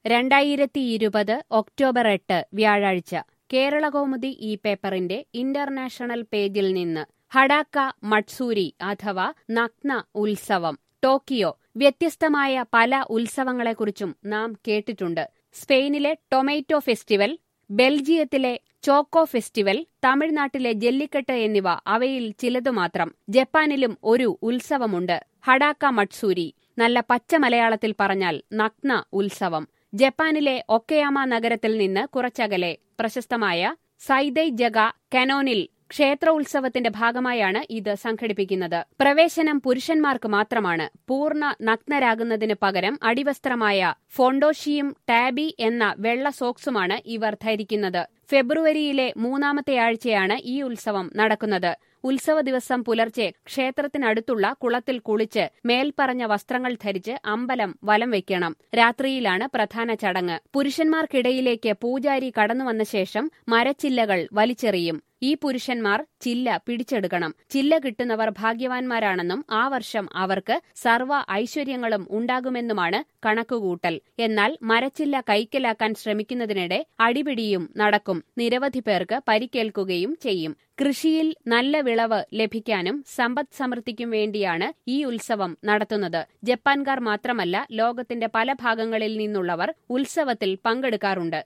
രണ്ടായിരത്തി ഇരുപത് ഒക്ടോബർ എട്ട് വ്യാഴാഴ്ച കേരളകൗമുദി ഈ പേപ്പറിന്റെ ഇന്റർനാഷണൽ പേജിൽ നിന്ന് ഹഡാക്ക മട്സൂരി അഥവാ നഗ്ന ഉത്സവം ടോക്കിയോ വ്യത്യസ്തമായ പല ഉത്സവങ്ങളെക്കുറിച്ചും നാം കേട്ടിട്ടുണ്ട് സ്പെയിനിലെ ടൊമാറ്റോ ഫെസ്റ്റിവൽ ബെൽജിയത്തിലെ ചോക്കോ ഫെസ്റ്റിവൽ തമിഴ്നാട്ടിലെ ജല്ലിക്കെട്ട് എന്നിവ അവയിൽ ചിലതു മാത്രം ജപ്പാനിലും ഒരു ഉത്സവമുണ്ട് ഹഡാക്ക മട്സൂരി നല്ല പച്ച മലയാളത്തിൽ പറഞ്ഞാൽ നഗ്ന ഉത്സവം ജപ്പാനിലെ ഒക്കയാമ നഗരത്തിൽ നിന്ന് കുറച്ചകലെ പ്രശസ്തമായ സൈദൈ ജഗ കനോനിൽ ക്ഷേത്ര ഉത്സവത്തിന്റെ ഭാഗമായാണ് ഇത് സംഘടിപ്പിക്കുന്നത് പ്രവേശനം പുരുഷന്മാർക്ക് മാത്രമാണ് പൂർണ്ണ നഗ്നരാകുന്നതിന് പകരം അടിവസ്ത്രമായ ഫോണ്ടോഷിയും ടാബി എന്ന വെള്ള സോക്സുമാണ് ഇവർ ധരിക്കുന്നത് ഫെബ്രുവരിയിലെ മൂന്നാമത്തെ ആഴ്ചയാണ് ഈ ഉത്സവം നടക്കുന്നത് ഉത്സവ ദിവസം പുലർച്ചെ ക്ഷേത്രത്തിനടുത്തുള്ള കുളത്തിൽ കുളിച്ച് മേൽപ്പറഞ്ഞ വസ്ത്രങ്ങൾ ധരിച്ച് അമ്പലം വലം വയ്ക്കണം രാത്രിയിലാണ് പ്രധാന ചടങ്ങ് പുരുഷന്മാർക്കിടയിലേക്ക് പൂജാരി കടന്നുവന്ന ശേഷം മരച്ചില്ലകൾ വലിച്ചെറിയും ഈ പുരുഷന്മാർ ചില്ല പിടിച്ചെടുക്കണം ചില്ല കിട്ടുന്നവർ ഭാഗ്യവാന്മാരാണെന്നും ആ വർഷം അവർക്ക് സർവ്വ ഐശ്വര്യങ്ങളും ഉണ്ടാകുമെന്നുമാണ് കണക്കുകൂട്ടൽ എന്നാൽ മരച്ചില്ല കൈക്കലാക്കാൻ ശ്രമിക്കുന്നതിനിടെ അടിപിടിയും നടക്കും നിരവധി പേർക്ക് പരിക്കേൽക്കുകയും ചെയ്യും കൃഷിയിൽ നല്ല വിളവ് ലഭിക്കാനും സമ്പദ് സമൃദ്ധിക്കും വേണ്ടിയാണ് ഈ ഉത്സവം നടത്തുന്നത് ജപ്പാൻകാർ മാത്രമല്ല ലോകത്തിന്റെ പല ഭാഗങ്ങളിൽ നിന്നുള്ളവർ ഉത്സവത്തിൽ പങ്കെടുക്കാറുണ്ട്